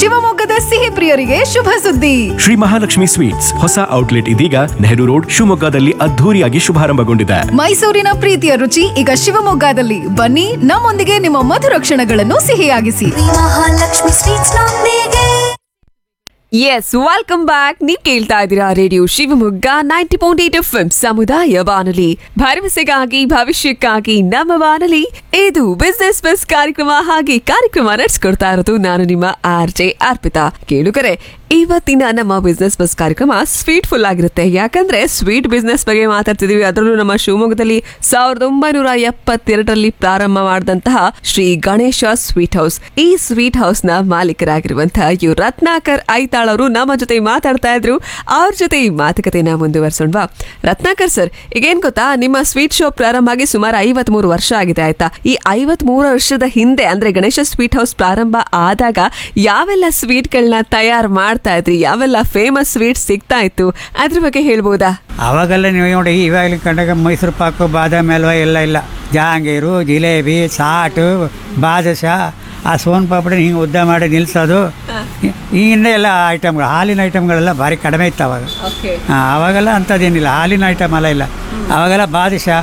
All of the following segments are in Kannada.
ಶಿವಮೊಗ್ಗದ ಸಿಹಿ ಪ್ರಿಯರಿಗೆ ಶುಭ ಸುದ್ದಿ ಶ್ರೀ ಮಹಾಲಕ್ಷ್ಮಿ ಸ್ವೀಟ್ಸ್ ಹೊಸ ಔಟ್ಲೆಟ್ ಇದೀಗ ನೆಹರು ರೋಡ್ ಶಿವಮೊಗ್ಗದಲ್ಲಿ ಅದ್ಧೂರಿಯಾಗಿ ಶುಭಾರಂಭಗೊಂಡಿದೆ ಮೈಸೂರಿನ ಪ್ರೀತಿಯ ರುಚಿ ಈಗ ಶಿವಮೊಗ್ಗದಲ್ಲಿ ಬನ್ನಿ ನಮ್ಮೊಂದಿಗೆ ನಿಮ್ಮ ಮಧುರ ಕ್ಷಣಗಳನ್ನು ಸಿಹಿಯಾಗಿಸಿ ಮಹಾಲಕ್ಷ್ಮಿ ಸ್ವೀಟ್ಸ್ ನೊಂದಿಗೆ ಎಸ್ ವೆಲ್ಕಮ್ ಬ್ಯಾಕ್ ನೀವ್ ಕೇಳ್ತಾ ಇದ್ದೀರಾ radio Shivamogga ninety point eight F ಸಮುದಾಯ ಬಾನುಲಿ ಭರವಸೆಗಾಗಿ ಭವಿಷ್ಯಕ್ಕಾಗಿ ನಮ್ಮ ಬಾನುಲಿ ಇದು ಬಿಸ್ನೆಸ್ ಬಸ್ ಕಾರ್ಯಕ್ರಮ ಹಾಗೆ ಕಾರ್ಯಕ್ರಮ ನಡೆಸ್ಕೊಡ್ತಾ ಇರೋದು ನಾನು ನಿಮ್ಮ ಆರ್ ಜೆ ಅರ್ಪಿತಾ ಕೇಳುಗರೆ ಇವತ್ತಿನ ನಮ್ಮ ಬಿಸ್ನೆಸ್ ಬಸ್ ಕಾರ್ಯಕ್ರಮ ಸ್ವೀಟ್ ಫುಲ್ ಆಗಿರುತ್ತೆ ಯಾಕಂದ್ರೆ ಸ್ವೀಟ್ ಬಿಸ್ನೆಸ್ ಬಗ್ಗೆ ಮಾತಾಡ್ತಿದೀವಿ ಅದರಲ್ಲೂ ನಮ್ಮ ಶಿವಮೊಗ್ಗದಲ್ಲಿ ಸಾವಿರದ ಒಂಬೈನೂರ ಎಪ್ಪತ್ತೆರಡರಲ್ಲಿ ಪ್ರಾರಂಭ ಮಾಡಿದಂತಹ ಶ್ರೀ ಗಣೇಶ ಸ್ವೀಟ್ ಹೌಸ್ ಈ ಸ್ವೀಟ್ ಹೌಸ್ ನ ಮಾಲೀಕರಾಗಿರುವಂತಹ ಇವ್ ರತ್ನಾಕರ್ ಐತಾಳ್ ಅವರು ನಮ್ಮ ಜೊತೆ ಮಾತಾಡ್ತಾ ಇದ್ರು ಅವ್ರ ಜೊತೆ ಈ ಮಾತುಕತೆನ ಮುಂದುವರ್ಸೋಣವಾ ರತ್ನಾಕರ್ ಸರ್ ಈಗೇನ್ ಗೊತ್ತಾ ನಿಮ್ಮ ಸ್ವೀಟ್ ಶಾಪ್ ಪ್ರಾರಂಭ ಆಗಿ ಸುಮಾರು ಐವತ್ ಮೂರು ವರ್ಷ ಆಗಿದೆ ಆಯ್ತಾ ಈ ಐವತ್ ಮೂರು ವರ್ಷದ ಹಿಂದೆ ಅಂದ್ರೆ ಗಣೇಶ ಸ್ವೀಟ್ ಹೌಸ್ ಪ್ರಾರಂಭ ಆದಾಗ ಯಾವೆಲ್ಲ ಸ್ವೀಟ್ಗಳನ್ನ ತಯಾರು ಮಾಡ್ತಾ ಇದ್ರಿ ಯಾವೆಲ್ಲ ಫೇಮಸ್ ಸ್ವೀಟ್ ಸಿಗ್ತಾ ಇತ್ತು ಅದ್ರ ಬಗ್ಗೆ ಹೇಳ್ಬೋದಾ ಆವಾಗೆಲ್ಲ ನೀವು ನೋಡಿ ಇವಾಗಲೇ ಕಂಡಾಗ ಮೈಸೂರು ಪಾಕು ಬಾದಾಮಿ ಹಲ್ವ ಎಲ್ಲ ಇಲ್ಲ ಜಹಾಂಗೀರು ಜಿಲೇಬಿ ಸಾಟು ಬಾದಶಾ ಆ ಸೋನ್ ಪಾಪಡಿ ಹಿಂಗೆ ಉದ್ದ ಮಾಡಿ ನಿಲ್ಲಿಸೋದು ಈ ಹಿಂದೆ ಎಲ್ಲ ಐಟಮ್ಗಳು ಹಾಲಿನ ಐಟಮ್ಗಳೆಲ್ಲ ಭಾರಿ ಕಡಿಮೆ ಇತ್ತು ಅವಾಗ ಹಾಂ ಆವಾಗೆಲ್ಲ ಅಂಥದ್ದೇನಿಲ್ಲ ಹಾಲಿನ ಐಟಮ್ ಎಲ್ಲ ಇಲ್ಲ ಆವಾಗೆಲ್ಲ ಬಾದಶಾ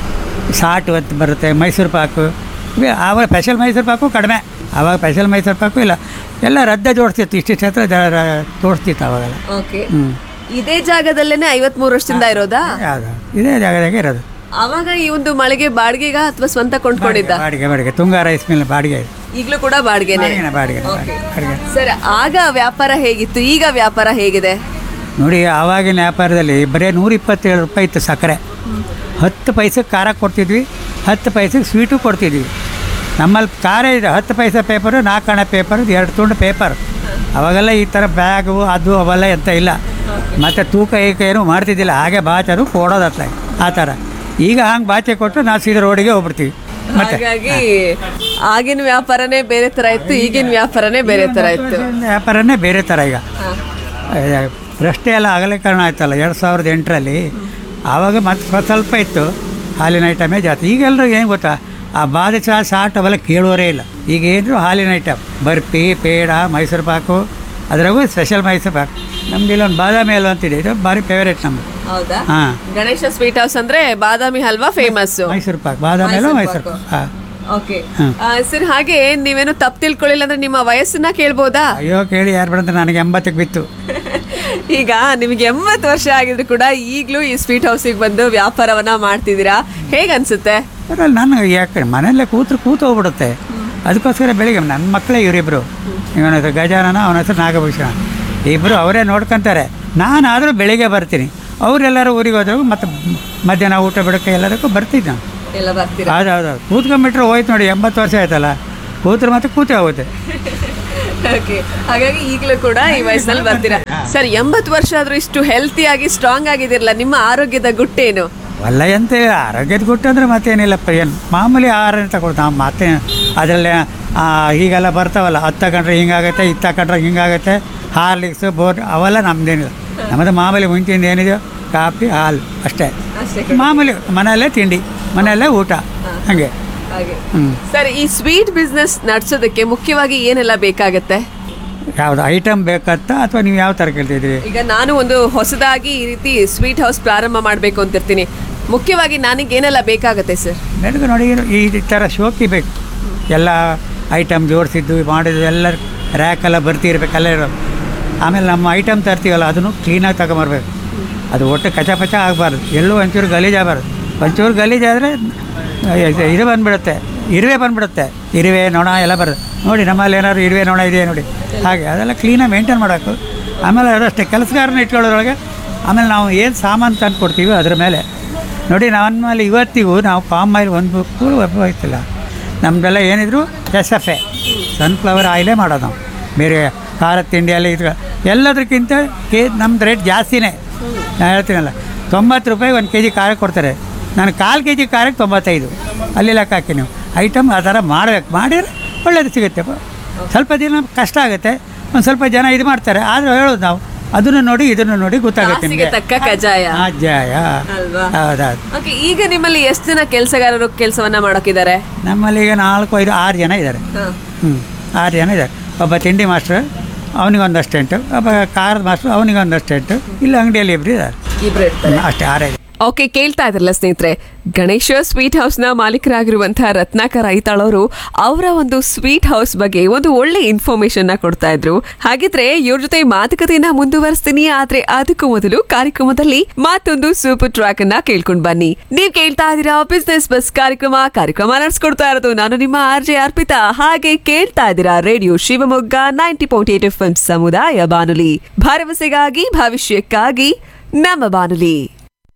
ಸಾಟು ಅಂತ ಬರುತ್ತೆ ಮೈಸೂರು ಪಾಕು ಇವೆ ಆವಾಗ ಸ್ಪೆಷಲ್ ಮೈಸೂರು ಪಾಕು ಕಡಿಮೆ ಆವಾಗ ಸ್ಪೆಷಲ್ ಮೈಸೂರು ಪಾಕು ಇಲ್ಲ ಎಲ್ಲ ರದ್ದ ಜೋಡಿಸ್ತಿತ್ತು ಇಷ್ಟಿಷ್ಟು ಹತ್ರ ಜ- ರ- ತೋರಿಸ್ತಿತ್ತು ಆವಾಗೆಲ್ಲ ಹ್ಞೂ ಇದೇ ಜಾಗದಲ್ಲೇನೆ ಐವತ್ ಮೂರು ವರ್ಷದಿಂದ ಇರೋದಾ ಯಾವುದು ಇದೇ ಜಾಗದಾಗೆ ಇರೋದು ಅವಾಗ ಈ ಒಂದು ಮಳೆಗೆ ಬಾಡಿಗೆಗ ಅಥವಾ ಸ್ವಂತ ಕೊಂಡ್ಕೊಂಡಿದ್ದ ಬಾಡಿಗೆ ಬಾಡಿಗೆ ತುಂಗ ರೈಸ್ ಮಿಲ್ ಬಾಡಿಗೆ ಇದೆ. ಈಗಲೂ ಕೂಡ ಬಾಡಿಗೆನೆ ಬಾಡಿಗೆನೆ ಬಾಡಿಗೆ Okay. ಬಾಡಿಗೆ ಸರ್ ಆಗ ವ್ಯಾಪಾರ ಹೇಗಿತ್ತು ಈಗ ವ್ಯಾಪಾರ ಹೇಗಿದೆ ನೋಡಿ ಆವಾಗಿನ ವ್ಯಾಪಾರದಲ್ಲಿ ಬರೀ ನೂರ ಇಪ್ಪತ್ತೇಳು ರೂಪಾಯಿ ಇತ್ತು ಸಕ್ಕರೆ ಹತ್ತು ಪೈಸೆಗೆ ಖಾರ ಕೊಡ್ತಿದ್ವಿ ಹತ್ತು ಪೈಸೆಗೆ ಸ್ವೀಟು ಕೊಡ್ತಿದ್ವಿ ನಮ್ಮಲ್ಲಿ ಖಾರ ಇದೆ ಹತ್ತು ಪೈಸೆ ಪೇಪರು ನಾಲ್ಕು ಹಣ ಪೇಪರು ಎರಡು ತುಂಡು ಪೇಪರ್ ಅವಾಗೆಲ್ಲ ಈ ಥರ ಬ್ಯಾಗು ಅದು ಅವೆಲ್ಲ ಎಂತ ಇಲ್ಲ ಮತ್ತು ತೂಕ ಏಕ ಏನು ಮಾಡ್ತಿದ್ದಿಲ್ಲ ಹಾಗೆ ಬಾಚರು ಕೊಡೋದತ್ತ ಆ ಥರ ಈಗ ಹಂಗೆ ಬಾಚೆ ಕೊಟ್ಟು ನಾವು ಸೀದಾ ರೋಡಿಗೆ ಹೋಗ್ಬಿಡ್ತೀವಿ ಮತ್ತೆ ಹಾಗಾಗಿ ಆಗಿನ ವ್ಯಾಪಾರನೇ ಬೇರೆ ತರ ಇತ್ತು ಈಗಿನ ವ್ಯಾಪಾರನೇ ಬೇರೆ ತರ ಇತ್ತು ವ್ಯಾಪಾರನೇ ಬೇರೆ ಥರ ಈಗ ಅಹ್, ರಸ್ತೆ ಎಲ್ಲ ಅಗಲೀಕರಣ ಆಯ್ತಲ್ಲ ಎರಡು ಸಾವಿರದ ಎಂಟರಲ್ಲಿ ಆವಾಗ ಮತ್ತೆ ಸ್ವಲ್ಪ ಇತ್ತು ಹಾಲಿನ ಐಟಮೇ ಜಾಸ್ತಿ ಈಗೆಲ್ಲರೂ ಏನು ಗೊತ್ತಾ ಆ ಬಾದಶಾ ಸಾಟ್ ಅವೆಲ್ಲ ಕೇಳೋರೇ ಇಲ್ಲ ಈಗ ಏನಾದ್ರು ಹಾಲಿನ ಐಟಮ್ ಬರ್ಫಿ ಪೇಡ ಮೈಸೂರು ಪಾಕು ಅದ್ರಾಗೂ ಸ್ಪೆಷಲ್ ಮೈಸೂರು ಪಾಕು ನಮ್ದು ಇಲ್ಲೊಂದು ಬಾದಾಮಿ ಹಲ್ವ ಅಂತಿದೆ ಇದು ಭಾರಿ ಫೇವರೇಟ್ ನಮ್ಮದು ಹೌದಾ ಹಾಂ ಗಣೇಶ ಸ್ವೀಟ್ ಹೌಸ್ ಅಂದ್ರೆ ಬಾದಾಮಿ ಹಲ್ವಾ ಫೇಮಸ್ ಮೈಸೂರು ಪಾಕ್ ಬಾದಾಮಿ ಹಲ್ವ ಮೈಸೂರು ಪಾಕ್ ಹಾಂ ಓಕೆ ಹ್ಮ್. ಸರ್ ಹಾಗೆ ನೀವೇನು ತಪ್ಪು ತಿಳ್ಕೊಳ್ಳಿಲ್ಲ ಅಂದ್ರೆ ನಿಮ್ಮ ವಯಸ್ಸನ್ನ ಕೇಳ್ಬೋದಾ ಅಯ್ಯೋ ಕೇಳಿ ಯಾರು ಬಿಡಂತ ನನಗೆ ಎಂಬತ್ತಕ್ಕೆ ಬಿತ್ತು ಈಗ ನಿಮಗೆ ಎಂಬತ್ತು ವರ್ಷ ಆಗಿದ್ರು ಕೂಡ ಈಗಲೂ ಈ ಸ್ವೀಟ್ ಹೌಸಿಗೆ ಬಂದು ವ್ಯಾಪಾರವನ್ನ ಮಾಡ್ತಿದ್ದೀರಾ ಹೇಗ್ ಅನ್ಸುತ್ತೆ ಅದ್ರಲ್ಲಿ ನಾನು ಯಾಕೆ ಮನೆಯಲ್ಲೇ ಕೂತ್ರು ಕೂತು ಹೋಗ್ಬಿಡುತ್ತೆ ಅದಕ್ಕೋಸ್ಕರ ಬೆಳಿಗ್ಗೆ ನನ್ನ ಮಕ್ಕಳೇ ಇವರಿಬ್ಬರು ಇವನ ಹೆಸರು ಗಜಾನನ ಅವನ ಹೆಸರು ನಾಗಭೂಷಣ ಇಬ್ಬರು ಅವರೇ ನೋಡ್ಕೊಂತಾರೆ ನಾನಾದರೂ ಬೆಳಿಗ್ಗೆ ಬರ್ತೀನಿ ಅವರೆಲ್ಲರೂ ಊರಿಗೆ ಹೋದಾಗ ಮತ್ತು ಮಧ್ಯಾಹ್ನ ಊಟ ಬಿಡೋಕ್ಕೆ ಎಲ್ಲದಕ್ಕೂ ಬರ್ತಿದ್ದೆ ನಾನು ಎಲ್ಲ ಬರ್ತೀರಾ ಹೌದು ಹೌದು ಕೂತ್ಕೊಂಡ್ಬಿಟ್ರೆ ಹೋಯ್ತು ನೋಡಿ ಎಂಬತ್ತು ವರ್ಷ ಆಯ್ತಲ್ಲ ಕೂತ್ರೆ ಮತ್ತೆ ಕೂತೇ ಹೋಗುತ್ತೆ ಓಕೆ ಹಾಗಾಗಿ ಈಗಲೂ ಕೂಡ ಈ ವಯಸ್ಸಲ್ಲಿ ಬರ್ತೀರಾ ಸರ್ ಎಂಬತ್ತು ವರ್ಷ ಆದ್ರೂ ಇಷ್ಟು ಹೆಲ್ತಿ ಆಗಿ ಸ್ಟ್ರಾಂಗ್ ಆಗಿದಿರಲ್ಲ ನಿಮ್ಮ ಆರೋಗ್ಯದ ಗುಟ್ಟೇನು ಅಲ್ಲ ಎಂತ ಆರೋಗ್ಯದ ಗುಟ್ಟು ಅಂದರೆ ಮತ್ತೇನಿಲ್ಲಪ್ಪ ಏನು ಮಾಮೂಲಿ ಆಹಾರ ತಗೊಳ್ತಾ ನಾವು ಮತ್ತೆ ಅದರಲ್ಲಿ ಆ, ಹೀಗೆಲ್ಲ ಬರ್ತಾವಲ್ಲ ಅದು ತಗೊಂಡ್ರೆ ಹಿಂಗಾಗತ್ತೆ ಇದು ತಗೊಂಡ್ರೆ ಹಿಂಗಾಗತ್ತೆ ಹಾರ್ಲಿಕ್ಸು ಬೋರ್ ಅವೆಲ್ಲ ನಮ್ದೇನಿಲ್ಲ ನಮ್ಮದು ಮಾಮೂಲಿ ಮುಂಚಿಂದ ಏನಿದೆಯೋ ಕಾಫಿ ಹಾಲು ಅಷ್ಟೇ ಅಷ್ಟೇ ಮಾಮೂಲಿ ಮನೆಯಲ್ಲೇ ತಿಂಡಿ ಮನೆಯಲ್ಲೇ ಊಟ ಹಾಗೆ ಹಾಗೆ ಹ್ಞೂ ಸರ್ ಈ ಸ್ವೀಟ್ ಬಿಸ್ನೆಸ್ ನಡ್ಸೋದಕ್ಕೆ ಮುಖ್ಯವಾಗಿ ಏನೆಲ್ಲ ಬೇಕಾಗತ್ತೆ ಯಾವುದು ಐಟಮ್ ಬೇಕಂತ ಅಥವಾ ನೀವು ಯಾವ ಥರ ಕೇಳ್ತಿದ್ರಿ ಈಗ ನಾನು ಒಂದು ಹೊಸದಾಗಿ ಈ ರೀತಿ ಸ್ವೀಟ್ ಹೌಸ್ ಪ್ರಾರಂಭ ಮಾಡಬೇಕು ಅಂತಿರ್ತೀನಿ ಮುಖ್ಯವಾಗಿ ನನಗೆ ಏನೆಲ್ಲ ಬೇಕಾಗತ್ತೆ ಸರ್ ಬೆಳಗ್ಗೆ ನೋಡಿ ಈ ಥರ ಶೋಕಿ ಬೇಕು ಎಲ್ಲ ಐಟಮ್ ಜೋಡಿಸಿದ್ದು ಮಾಡಿದ್ದು ಎಲ್ಲ ರ್ಯಾಕೆಲ್ಲ ಬರ್ತಿರ್ಬೇಕು ಅಲ್ಲೇ ಇರೋದು ಆಮೇಲೆ ನಮ್ಮ ಐಟಮ್ ತರ್ತೀವಲ್ಲ ಅದನ್ನು ಕ್ಲೀನಾಗಿ ತಗೊಂಬರ್ಬೇಕು ಅದು ಒಟ್ಟು ಕಚ ಪಚ ಆಗಬಾರ್ದು ಎಲ್ಲೂ ಒಂಚೂರು ಗಲೀಜಾಗಬಾರ್ದು ಒಂಚೂರು ಗಲೀಜಾದರೆ ಇದು ಬಂದುಬಿಡುತ್ತೆ ಇರುವೆ ಬಂದುಬಿಡುತ್ತೆ ಇರುವೆ ನೊಣ ಎಲ್ಲ ಬರುತ್ತೆ ನೋಡಿ ನಮ್ಮಲ್ಲಿ ಏನಾದ್ರು ಇರುವೆ ನೊಣ ಇದೆಯಾ ನೋಡಿ ಹಾಗೆ ಅದೆಲ್ಲ ಕ್ಲೀನಾಗಿ ಮೇಂಟೈನ್ ಮಾಡಬೇಕು ಆಮೇಲೆ ಅದಷ್ಟೇ ಕೆಲಸಗಾರನ ಇಟ್ಕೊಳ್ಳೋದ್ರೊಳಗೆ ಆಮೇಲೆ ನಾವು ಏನು ಸಾಮಾನು ತಂದು ಕೊಡ್ತೀವಿ ಅದ್ರ ಮೇಲೆ ನೋಡಿ ನಮ್ಮಲ್ಲಿ ಇವತ್ತಿಗೂ ನಾವು ಪಾಮ್ ಆಯಿಲ್ ಒಂದು ಕೂಡ ಉಪಯೋಗಿಸ್ತಿಲ್ಲ ನಮ್ಮದೆಲ್ಲ ಏನಿದ್ರು ಎಸ್ ಎಫ್ ಎ ಸನ್ಫ್ಲವರ್ ಆಯಿಲೇ ಮಾಡೋದು ನಾವು ಬೇರೆ ಖಾರದ ತಿಂಡಿ ಎಲ್ಲ ಇದು ಎಲ್ಲದಕ್ಕಿಂತ ಕೆ ನಮ್ದು ರೇಟ್ ಜಾಸ್ತಿನೇ ನಾನು ಹೇಳ್ತೀನಲ್ಲ ತೊಂಬತ್ತು ರೂಪಾಯಿ ಒಂದು ಕೆ ಜಿ ಖಾರ ಕೊಡ್ತಾರೆ ನಾನು ಕಾಲು ಕೆ ಜಿ ಖಾರಕ್ಕೆ ತೊಂಬತ್ತೈದು ಅಲ್ಲಿ ಲೆಕ್ಕ ಹಾಕಿ ನೀವು ಐಟಮ್ ಆ ಥರ ಮಾಡಬೇಕು ಮಾಡಿದ್ರೆ ಒಳ್ಳೇದು ಸಿಗುತ್ತೆ ಸ್ವಲ್ಪ ದಿನ ಕಷ್ಟ ಆಗುತ್ತೆ ಒಂದು ಸ್ವಲ್ಪ ಜನ ಇದು ಮಾಡ್ತಾರೆ ಆದರೆ ಹೇಳೋದು ನಾವು ಅದನ್ನು ನೋಡಿ ಇದನ್ನು ನೋಡಿ ಗೊತ್ತಾಗುತ್ತೆ ಕಾಸಿಗೆ ನಿಮಗೆ ತಕ್ಕ ಕಜಾಯ ಅಜ್ಜಾಯ ಅಲ್ವಾ? ಹೌದೌದು ಓಕೆ ಈಗ ನಿಮ್ಮಲ್ಲಿ ಎಷ್ಟು ಜನ ಕೆಲಸಗಾರರು ಕೆಲಸವನ್ನ ಮಾಡೋಕಿದ್ದಾರೆ ನಮ್ಮಲ್ಲಿ ಈಗ ನಾಲ್ಕು ಐದು ಆರು ಜನ ಇದ್ದಾರೆ ಹ್ಞೂ ಆರು ಜನ ಇದ್ದಾರೆ ಒಬ್ಬ ತಿಂಡಿ ಮಾಸ್ಟ್ರು ಅವನಿಗೊಂದು ಅಸ್ಟೆಂಟು ಒಬ್ಬ ಕಾರದ ಮಾಸ್ಟ್ರು ಅವನಿಗೊಂದು ಅಸ್ಟೆಂಟು ಇಲ್ಲ ಅಂಗಡಿಯಲ್ಲಿ ಇಬ್ಬರು ಇದ್ದಾರೆ ಅಷ್ಟೇ ಆರೇ ಓಕೆ ಕೇಳ್ತಾ ಇದ್ರಲ್ಲ ಸ್ನೇಹಿತರೆ ಗಣೇಶ ಸ್ವೀಟ್ ಹೌಸ್ ನ ಮಾಲೀಕರಾಗಿರುವಂತಹ ರತ್ನಾಕರ್ ಐತಾಳವರು ಅವರ ಒಂದು ಸ್ವೀಟ್ ಹೌಸ್ ಬಗ್ಗೆ ಒಂದು ಒಳ್ಳೆ ಇನ್ಫಾರ್ಮೇಶನ್ ನ ಕೊಡ್ತಾ ಇದ್ರು ಹಾಗಿದ್ರೆ ಇವ್ರ ಜೊತೆ ಮಾತುಕತೆಯನ್ನ ಮುಂದುವರಿಸ್ತೀನಿ ಆದ್ರೆ ಅದಕ್ಕೂ ಮೊದಲು ಕಾರ್ಯಕ್ರಮದಲ್ಲಿ ಮತ್ತೊಂದು ಸೂಪರ್ ಟ್ರ್ಯಾಕ್ ಅನ್ನ ಕೇಳ್ಕೊಂಡ್ ಬನ್ನಿ ನೀವ್ ಕೇಳ್ತಾ ಇದ್ದೀರಾ ಬಿಸ್ನೆಸ್ ಬಸ್ ಕಾರ್ಯಕ್ರಮ ಕಾರ್ಯಕ್ರಮ ನಡೆಸ್ಕೊಡ್ತಾ ಇರೋದು ನಾನು ನಿಮ್ಮ ಆರ್ ಜೆ ಅರ್ಪಿತಾ ಹಾಗೆ ಕೇಳ್ತಾ ಇದ್ದೀರಾ radio Shivamogga ninety point eight F ಸಮುದಾಯ ಬಾನುಲಿ ಭರವಸೆಗಾಗಿ ಭವಿಷ್ಯಕ್ಕಾಗಿ ನಮ್ಮ ಬಾನುಲಿ